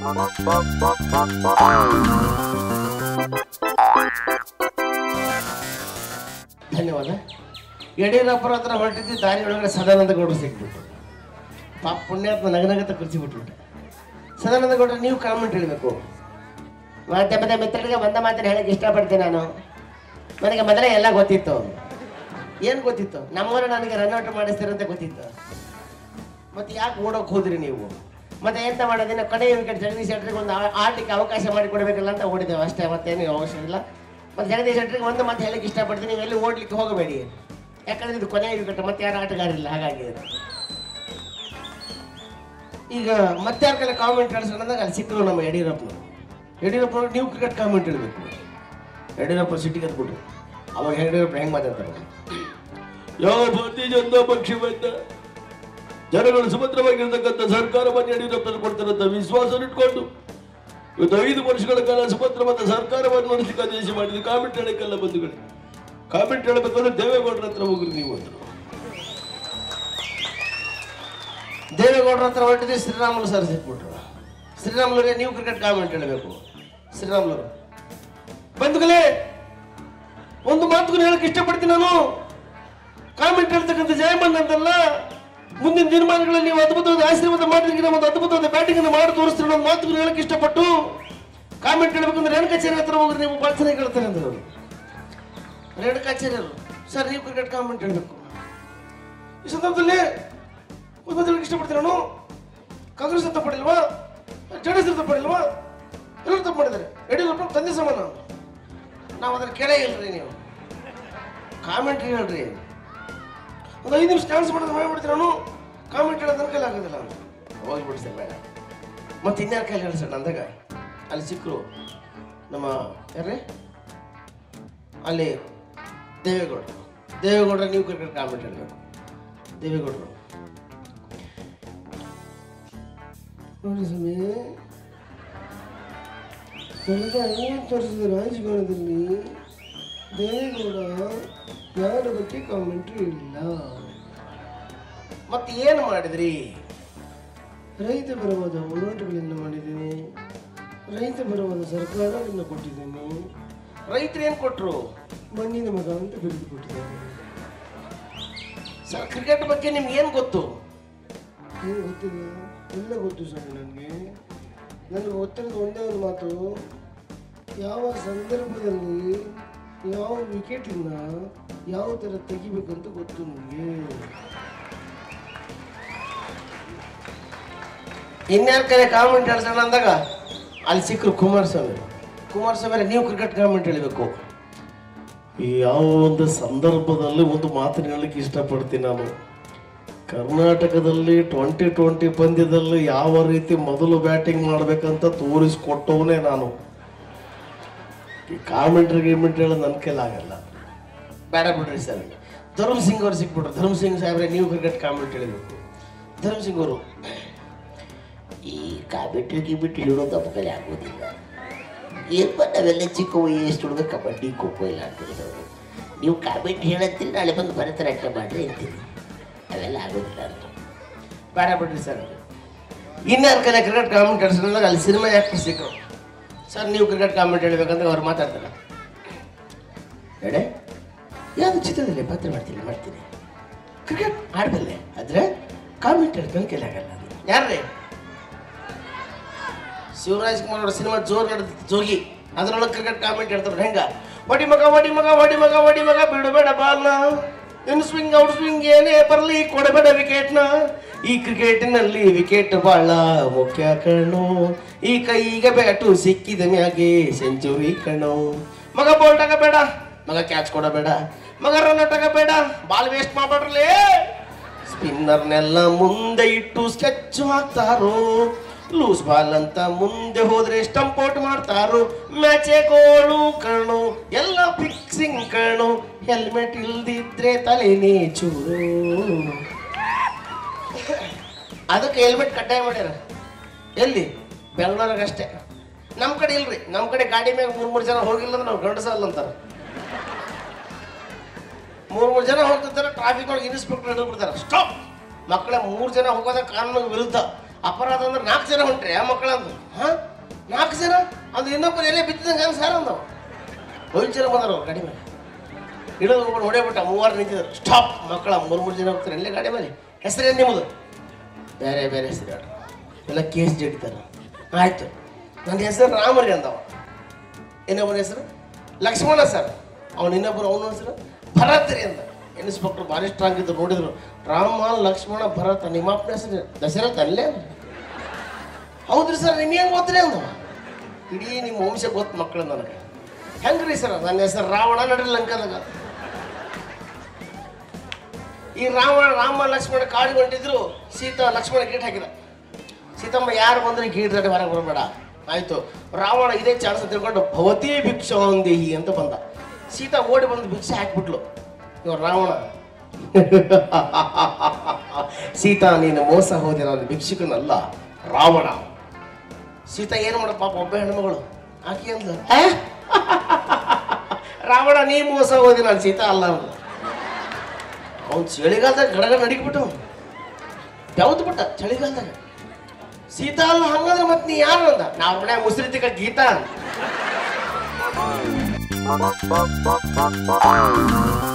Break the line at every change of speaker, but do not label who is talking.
ಧನ್ಯವಾದ ಯಡಿಯೂರಪ್ಪರ ಹತ್ರ ಹೊರಟಿದ್ದು ದಾರಿ ಒಳಗಡೆ ಸದಾನಂದ ಗೌಡರು ಸಿಕ್ಬಿಟ್ರು ಪಾಪ ಪುಣ್ಯಾತ್ಮ ನಗನಗತ ಕುರ್ಚಿ ಬಿಟ್ಬಿಟ್ಟೆ ಸದಾನಂದ ಗೌಡ್ರು ನೀವು ಕಾಮೆಂಟ್ ಹೇಳಬೇಕು ಮಾಧ್ಯಮದ ಮಿತ್ರರಿಗೆ ಒಂದ ಮಾತನ್ನು ಹೇಳಕ್ಕೆ ಇಷ್ಟಪಡ್ತೀನಿ ನಾನು ನನಗೆ ಮೊದಲೇ ಎಲ್ಲ ಗೊತ್ತಿತ್ತು ಏನು ಗೊತ್ತಿತ್ತು ನಮ್ಮವರು ನನಗೆ ರನ್ಔಟ್ ಮಾಡಿಸ್ತೀರಂತ ಗೊತ್ತಿತ್ತು ಮತ್ತೆ ಯಾಕೆ ಓಡೋಕೆ ಹೋದ್ರಿ ನೀವು ಮತ್ತೆ ಎಂತ ಮಾಡೋದಿನ ಕಡೆಯ ವಿಕೆಟ್ ಜಗದೀಶ್ ಶೆಟ್ಟರಿಗೆ ಒಂದು ಆ- ಆಡ್ಲಿಕ್ಕೆ ಅವಕಾಶ ಮಾಡಿಕೊಡ್ಬೇಕಲ್ಲ ಅಂತ ಓಡಿದ್ದೇವೆ ಅಷ್ಟೇ ಮತ್ತೇನು ಅವಶ್ಯ ಇಲ್ಲ ಮತ್ತೆ ಜಗದೀಶ್ ಶೆಟ್ಟರಿಗೆ ಒಂದು ಮಾತು ಹೇಳಕ್ಕೆ ಇಷ್ಟಪಡ್ತೀನಿ ನೀವು ಎಲ್ಲಿ ಓಡ್ಲಿಕ್ಕೆ ಹೋಗಬೇಡಿ ಯಾಕಂದ್ರೆ ಇದು ಕೊನೆಯ ವಿಕೆಟ್ ಮತ್ತೆ ಯಾರು ಆಟಗಾರಿಲ್ಲ ಹಾಗಾಗಿ ಈಗ ಮತ್ತೆ ಯಾರ ಕಡೆ ಕಾಮೆಂಟ್ ಕಳಿಸ್ಕೊಂಡಾಗ ಅಲ್ಲಿ ಸಿಕ್ಕರು ನಮ್ಮ ಯಡಿಯೂರಪ್ಪನವರು ಯಡಿಯೂರಪ್ಪನವ್ರು ನೀವು ಕ್ರಿಕೆಟ್ ಕಾಮೆಂಟ್ ಹೇಳಬೇಕು ಯಡಿಯೂರಪ್ಪ ಸಿಟ್ಟಿಗೆ ಎದ್ಬಿಟ್ರು ಅವಾಗ ಯಡಿಯೂರಪ್ಪ ಹೆಂಗೆ ಮಾತಾಡ್ತಾರೆ
ಯಾವ ಭಾರತೀಯ ಜನತಾ ಪಕ್ಷ ಬಂದ ಜನಗಳು ಸುಭದ್ರವಾಗಿರ್ತಕ್ಕಂಥ ಸರ್ಕಾರವನ್ನು ಯಡಿಯೂರಪ್ಪನ ಕೊಡ್ತಾರಂತ ವಿಶ್ವಾಸ ಇಟ್ಕೊಂಡು ಇವತ್ತು ಐದು ವರ್ಷಗಳ ಕಾಲ ಸುಭದ್ರವಾದ ಸರ್ಕಾರವನ್ನು ನಡೆಸಲಿಕ್ಕೆ ಆದೇಶ ಮಾಡಿದ್ರು ಕಾಮೆಂಟ್ ಹೇಳಕ್ಕೆಲ್ಲ ಬಂಧುಗಳು ಕಾಮೆಂಟ್ ಹೇಳಬೇಕಂದ್ರೆ ದೇವೇಗೌಡರ ಹತ್ರ ಹೋಗ್ರಿ ನೀವು ಅಂದ್ರು
ದೇವೇಗೌಡರ ಹತ್ರ ಹೊರಟಿದ್ದೆ ಶ್ರೀರಾಮುಲು ಸರ್ ಸಿಕ್ಬಿಟ್ರು ಶ್ರೀರಾಮುಲುಗೆ ನೀವು ಕ್ರಿಕೆಟ್ ಕಾಮೆಂಟ್ ಹೇಳಬೇಕು ಶ್ರೀರಾಮುಲು ಬಂಧುಗಳೇ ಒಂದು ಮಾತು ಹೇಳಕ್ಕೆ ಇಷ್ಟಪಡ್ತೀನಿ ನಾನು ಕಾಮೆಂಟ್ ಹೇಳ್ತಕ್ಕಂಥ ಜಯಮನ್ ಅಂತಲ್ಲ ಮುಂದಿನ ದಿನಮಾನಗಳಲ್ಲಿ ನೀವು ಅದ್ಭುತವಾದ ಆಶೀರ್ವಾದ ಮಾಡಿದ್ರೆ ಒಂದು ಅದ್ಭುತವಾದ ಬ್ಯಾಟಿಂಗ್ ಅನ್ನು ಮಾಡಿ ತೋರಿಸ್ತೀರ ಒಂದು ಮಾತು ಹೇಳಕ್ಕೆ ಇಷ್ಟಪಟ್ಟು ಕಾಮೆಂಟ್ ಹೇಳ್ಬೇಕಂದ್ರೆ ರೇಣುಕಾಚಾರ್ಯ ಹತ್ರ ಹೋಗ್ರಿ ನೀವು ಭಾಳ ಚೆನ್ನಾಗಿ ಹೇಳ್ತಾರೆ ಅಂದ್ರೆ ಅವರು ರೇಣುಕಾಚಾರ್ಯರು ಸರ್ ನೀವು ಕ್ರಿಕೆಟ್ ಕಾಮೆಂಟ್ ಹೇಳಬೇಕು ಈ ಸಂದರ್ಭದಲ್ಲಿ ಒಂದು ಮಾತು ಹೇಳಕ್ಕೆ ಇಷ್ಟಪಡ್ತೀನಿ ನಾನು ಕಾಂಗ್ರೆಸ್ ತಪ್ಪು ಮಾಡಿಲ್ವಾ ಜೆ ಡಿ ಎಸ್ ತಪ್ಪು ಮಾಡಿಲ್ವಾ ಎಲ್ಲರೂ ತಪ್ಪು ಮಾಡಿದ್ದಾರೆ ಯಡಿಯೂರಪ್ಪ ತಂದೆ ಸಮಾನ ನಾವು ಅದನ್ನ ಕೇಳೇ ಇಲ್ರಿ ನೀವು ಕಾಮೆಂಟ್ರಿ ಹೇಳ್ರಿ ಒಂದು ಐದು ನಿಮಿಷ ಚಾನ್ಸ್ ಮಾಡೋದು ಮಾಡ್ಬಿಡ್ತೀನಿ ನಾನು ಕಾಮೆಂಟ್ ಹೇಳೋದು ನನ್ನ ಕೈಲಿ ಆಗೋದಿಲ್ಲ ಹೋಗ್ಬಿಡಿ ಸರ್ ಬೇಡ ಮತ್ತೆ ಇನ್ಯಾರ ಕೈಲಿ ಹೇಳಿ ಸರ್ ಅಂದಾಗ ಅಲ್ಲಿ ಸಿಕ್ಕರು ನಮ್ಮ ಯಾರ್ರಿ ಅಲ್ಲಿ ದೇವೇಗೌಡರು ದೇವೇಗೌಡರ ನೀವು ಕ್ರಿಕೆಟ್ ಕಾಮೆಂಟ್ ಹೇಳಬೇಕು ದೇವೇಗೌಡರು ನೋಡಿ ಸ್ವಾಮಿ ಕಳೆದ ಐವತ್ತು ವರ್ಷದ ರಾಜಕಾರಣದಲ್ಲಿ ದೇವೇಗೌಡ ಯಾರ ಬಗ್ಗೆ ಕಾಮೆಂಟ್ರಿ ಇಲ್ಲ ಮತ್ತೆ ಏನು ಮಾಡಿದ್ರಿ ರೈತ ಪರವಾದ ಹೋರಾಟಗಳನ್ನು ಮಾಡಿದ್ದೀನಿ ರೈತ ಪರವಾದ ಸರ್ಕಾರಗಳನ್ನು ಕೊಟ್ಟಿದ್ದೀನಿ ರೈತರು ಏನು ಕೊಟ್ಟರು ಮಣ್ಣಿನ ಮಗ ಅಂತ ಬಿರುದು ಕೊಟ್ಟಿದ್ದಾರೆ ಸರ್ ಕ್ರಿಕೆಟ್ ಬಗ್ಗೆ ನಿಮ್ಗೆ ಏನು ಗೊತ್ತು ಏನು ಗೊತ್ತಿಲ್ಲ ಎಲ್ಲ ಗೊತ್ತು ಸರ್ ನನಗೆ ನನಗೆ ಗೊತ್ತಿರೋದು ಒಂದೇ ಒಂದು ಮಾತು ಯಾವ ಸಂದರ್ಭದಲ್ಲಿ ಯಾವ ವಿಕೆಟಿಂದ ಯಾವ ಥರ ತೆಗಿಬೇಕಂತ ಗೊತ್ತು ನನಗೆ ಇನ್ಯಾರ ಕಡೆ ಕಾಮೆಂಟ್ ಹೇಳ್ಸೋಣ ಅಂದಾಗ ಅಲ್ಲಿ ಸಿಕ್ಕರು ಕುಮಾರಸ್ವಾಮಿ ಕುಮಾರಸ್ವಾಮಿ ನೀವು ಕ್ರಿಕೆಟ್ ಕಾಮೆಂಟ್ ಹೇಳಬೇಕು ಯಾವ ಒಂದು ಸಂದರ್ಭದಲ್ಲಿ ಒಂದು ಮಾತನ್ನು ಹೇಳಲಿಕ್ಕೆ ಇಷ್ಟಪಡ್ತೀನಿ ನಾನು ಕರ್ನಾಟಕದಲ್ಲಿ ಟ್ವೆಂಟಿ ಟ್ವೆಂಟಿ ಪಂದ್ಯದಲ್ಲಿ ಯಾವ ರೀತಿ ಮೊದಲು ಬ್ಯಾಟಿಂಗ್ ಮಾಡ್ಬೇಕಂತ ತೋರಿಸ್ಕೊಟ್ಟವನೇ ನಾನು ಈ ಕಾಮೆಂಟ್ರಿ ಗಿಮೆಂಟ್ ಹೇಳೋದು ನನ್ನ ಕೈಲಾಗಲ್ಲ ಬೇಡ ಬಿಡ್ರಿ ಸರ್ ಧರ್ಮ್ ಸಿಂಗ್ ಅವ್ರು ಸಿಕ್ಬಿಟ್ರು ಧರ್ಮ್ ಸಿಂಗ್ ಸಾಹೇಬ್ರೆ ನೀವು ಕ್ರಿಕೆಟ್ ಕಾಮೆಂಟ್ ಹೇಳಬೇಕು ಧರ್ಮ್ ಸಿಂಗ್ ಅವರು
ಈ ಕಾಮೆಂಟ್ರಿ ಗಿಮಿಟ್ರಿ ಹೇಳೋದು ನಮ್ಮ ಕೈಲಿ ಆಗೋದಿಲ್ಲ ಏನು ನಾವೆಲ್ಲ ಚಿಕ್ಕ ವಯಸ್ಸು ಹುಡುಗ ಕಬಡ್ಡಿ ಖೋ ಖೋ ಎಲ್ಲ ಆಡ್ತಿರೋದು ನೀವು ಕಾಮೆಂಟ್ ಹೇಳತ್ತೀರಿ ನಾಳೆ ಬಂದು ಭರತನಾಟ್ಯ ಮಾಡ್ರಿ ಅಂತೀರಿ ಅವೆಲ್ಲ ಆಗೋದಿಲ್ಲ ಅಂತ
ಬೇಡ ಬಿಡ್ರಿ ಸರ್ ಇನ್ಯಾರ ಕಡೆ ಕ್ರಿಕೆಟ್ ಕಾಮೆಂಟ್ ಹೇಳ್ಸೋದಾಗ ಅಲ್ಲಿ ಸಿನಿಮಾ ಆ್ಯಕ್ಟರ್ ಸಿಕ್ಕರು ಸರ್ ನೀವು ಕ್ರಿಕೆಟ್ ಕಾಮೆಂಟ್ ಹೇಳ್ಬೇಕಂದ್ರೆ ಅವ್ರು ಮಾತಾಡ್ತಾರೆ ಎಡೆ ಯಾವುದು ಚಿತ್ರದಲ್ಲಿ ಪಾತ್ರ ಮಾಡ್ತೀನಿ ಮಾಡ್ತೀನಿ ಕ್ರಿಕೆಟ್ ಆಡಬಲ್ಲೆ ಆದರೆ ಕಾಮೆಂಟ್ ಹೇಳ್ಕೊಂಡು ಕೇಳಾಗಲ್ಲ ಯಾರ್ರಿ ಶಿವರಾಜ್ ಕುಮಾರ್ ಅವ್ರ ಸಿನಿಮಾ ಜೋರ್ ನಡೆದಿತ್ತು ಜೋಗಿ ಅದ್ರೊಳಗೆ ಕ್ರಿಕೆಟ್ ಕಾಮೆಂಟ್ ಹೇಳ್ತಾರೆ ಹೆಂಗ ಒಡಿ ಮಗ ಒಡಿ ಮಗ ಒಡಿ ಮಗ ಒಡಿ ಮಗ ಬಿಡಬೇಡ ಬಾಲ್ನ ಇನ್ ಸ್ವಿಂಗ್ ಔಟ್ ಸ್ವಿಂಗ್ ಏನೇ ಬರಲಿ ಕೊಡಬೇಡ ವಿಕೆಟ್ನ ಈ ಕ್ರಿಕೆಟ್ನಲ್ಲಿ ವಿಕೆಟ್ ಬಹಳ ಮುಖ್ಯ ಕಣೋ ಈ ಕೈಗೆ ಬ್ಯಾಟು ಸಿಕ್ಕಿದ ಮ್ಯಾಗೆ ಸೆಂಚುರಿ ಕಣೋ ಮಗ ಬೋಲ್ಟ್ ಬೇಡ ಮಗ ಕ್ಯಾಚ್ ಕೊಡಬೇಡ ಮಗ ರನ್ ಔಟ್ ಬೇಡ ಬಾಲ್ ವೇಸ್ಟ್ ಮಾಡ್ಬೇಡ್ರಲೇ ಸ್ಪಿನ್ನರ್ನೆಲ್ಲ ಮುಂದೆ ಇಟ್ಟು ಸ್ಕೆಚ್ ಹಾಕ್ತಾರೋ ಲೂಸ್ ಬಾಲ್ ಅಂತ ಮುಂದೆ ಹೋದ್ರೆ ಸ್ಟಂಪ್ ಔಟ್ ಮಾಡ್ತಾರೋ ಮ್ಯಾಚೆ ಗೋಳು ಕಣು ಎಲ್ಲ ಫಿಕ್ಸಿಂಗ್ ಕಣು ಹೆಲ್ಮೆಟ್ ಇಲ್ದಿದ್ರೆ ತಲೆನೇ ಚೂರು ಅದಕ್ಕೆ ಹೆಲ್ಮೆಟ್ ಕಡ್ಡಾಯ ಮಾಡ್ಯಾರ ಎಲ್ಲಿ ಬೆಂಗಳೂರಾಗ ಅಷ್ಟೇ ನಮ್ಮ ಕಡೆ ಇಲ್ರಿ ನಮ್ಮ ಕಡೆ ಗಾಡಿ ಮ್ಯಾಗ ಮೂರ್ ಮೂರು ಜನ ಹೋಗಿಲ್ಲ ಅಂದ್ರೆ ನಾವು ಗಂಡಸಲ್ಲ ಅಂತಾರೆ ಮೂರ್ ಮೂರು ಜನ ಹೋಗ್ತಿರ್ತಾರೆ ಟ್ರಾಫಿಕ್ ಒಳಗೆ ಇನ್ಸ್ಪೆಕ್ಟರ್ ಹಿಡಿದು ಬಿಡ್ತಾರೆ ಸ್ಟಾಪ್ ಮಕ್ಕಳೇ ಮೂರು ಜನ ಹೋಗೋದ ಕಾನೂನು ವಿರುದ್ಧ ಅಪರಾಧ ಅಂದ್ರೆ ನಾಲ್ಕು ಜನ ಹೊಂಟ್ರಿ ಆ ಮಕ್ಕಳಂದು ಹಾ ನಾಲ್ಕು ಜನ ಅದು ಇನ್ನೊಬ್ಬರು ಎಲ್ಲೇ ಬಿದ್ದಿದಂಗೆ ಹಂಗೆ ಸರ್ ಅಂದವ ಐದು ಜನ ಬಂದರು ಅವ್ರು ಗಾಡಿ ಮೇಲೆ ಇಡೋದು ಹೋಗ್ಬಿಟ್ಟು ಹೊಡೆಯಬಿಟ್ಟ ಮೂವರು ನಿಂತಿದ್ರು ಸ್ಟಾಪ್ ಮಕ್ಕಳ ಮೂರು ಮೂರು ಜನ ಹೋಗ್ತಾರೆ ಎಲ್ಲೇ ಗಾಡಿ ಮೇಲೆ ಹೆಸರೇನು ನಿಮ್ಮದು ಬೇರೆ ಬೇರೆ ಹೆಸರು ಹೇಳ್ರಿ ಎಲ್ಲ ಕೇಸ್ ಜಡಿತಾರೆ ಆಯ್ತು ನನ್ನ ಹೆಸರು ರಾಮರಿ ಅಂದವ ಇನ್ನೊಬ್ಬನ ಹೆಸರು ಲಕ್ಷ್ಮಣ ಸರ್ ಅವನ ಇನ್ನೊಬ್ಬರು ಅವನ ಹೆಸರು ಭರತ್ ರೀ ಅಂತ ಇನ್ಸ್ಪೆಕ್ಟರ್ ಭಾರಿ ಸ್ಟ್ರಾಂಗ್ ಇದ್ದು ನೋಡಿದ್ರು ರಾಮ ಲಕ್ಷ್ಮಣ ಭರತ ನಿಮ್ಮ ಅಪ್ಪನ ಹೆಸರು ದಶರಥ ಅಲ್ಲೇ ಅಂದ್ರು. ಹೌದ್ರಿ ಸರ್ ನಿಮ್ಗೆ ಹೆಂಗೆ ಗೊತ್ತ್ರಿ ಅಂದವ ಇಡೀ ನಿಮ್ಮ ವಂಶ ಗೊತ್ತು ಮಕ್ಕಳು ನನಗೆ ಹೆಂಗ್ರಿ ಸರ್ ನನ್ನ ಹೆಸರು ರಾವಣ ನಡ್ರಿ ಲಂಕದಾಗ ಈ ರಾವಣ ರಾಮ ಲಕ್ಷ್ಮಣ ಕಾಡಿಗೆ ಹೊಂಟಿದ್ರು ಸೀತಾ ಲಕ್ಷ್ಮಣ ಗೇಟ್ ಹಾಕಿದ ಸೀತಮ್ಮ ಯಾರು ಬಂದ್ರೆ ಗೇಟ್ ದಾಟಿ ಹೊರಗೆ ಬರಬೇಡ ಆಯ್ತು ರಾವಣ ಇದೇ ಚಾನ್ಸ್ ತಿಳ್ಕೊಂಡು ಭವತಿ ಭಿಕ್ಷಾಂದೇಹಿ ಅಂತ ಬಂದ ಸೀತಾ ಓಡಿ ಬಂದು ಭಿಕ್ಷೆ ಹಾಕ್ಬಿಟ್ಲು ಇವ ರಾವಣ ಸೀತಾ ನೀನು ಮೋಸ ಹೋದೆ ನಾನು ಭಿಕ್ಷುಕನಲ್ಲ ರಾವಣ ಸೀತಾ ಏನು ಮಾಡ ಪಾಪ ಒಬ್ಬ ಹೆಣ್ಮಗಳು ಆಕೆ ಅಂದ್ಲು "ಆ? ರಾವಣ ನೀ ಮೋಸ ಹೋದಿ ನಾನು ಸೀತಾ ಅಲ್ಲ ಅಂದ ಅವ್ನು ಚಳಿಗಾಲದಾಗ ಗಡಗ ನಡಿಗ್ಬಿಟ್ಟು ಯಾವ್ದು ಬಿಟ್ಟ ಚಳಿಗಾಲದಾಗ ಸೀತಾ ಅಲ್ಲ ಹಂಗಂದ್ರೆ ಮತ್ತೆ ನೀ ಯಾರು ಅಂದ ನಾವು ಮನೆ ಮುಸ್ರಿತಿಕ ಗೀತಾ ಅಂದ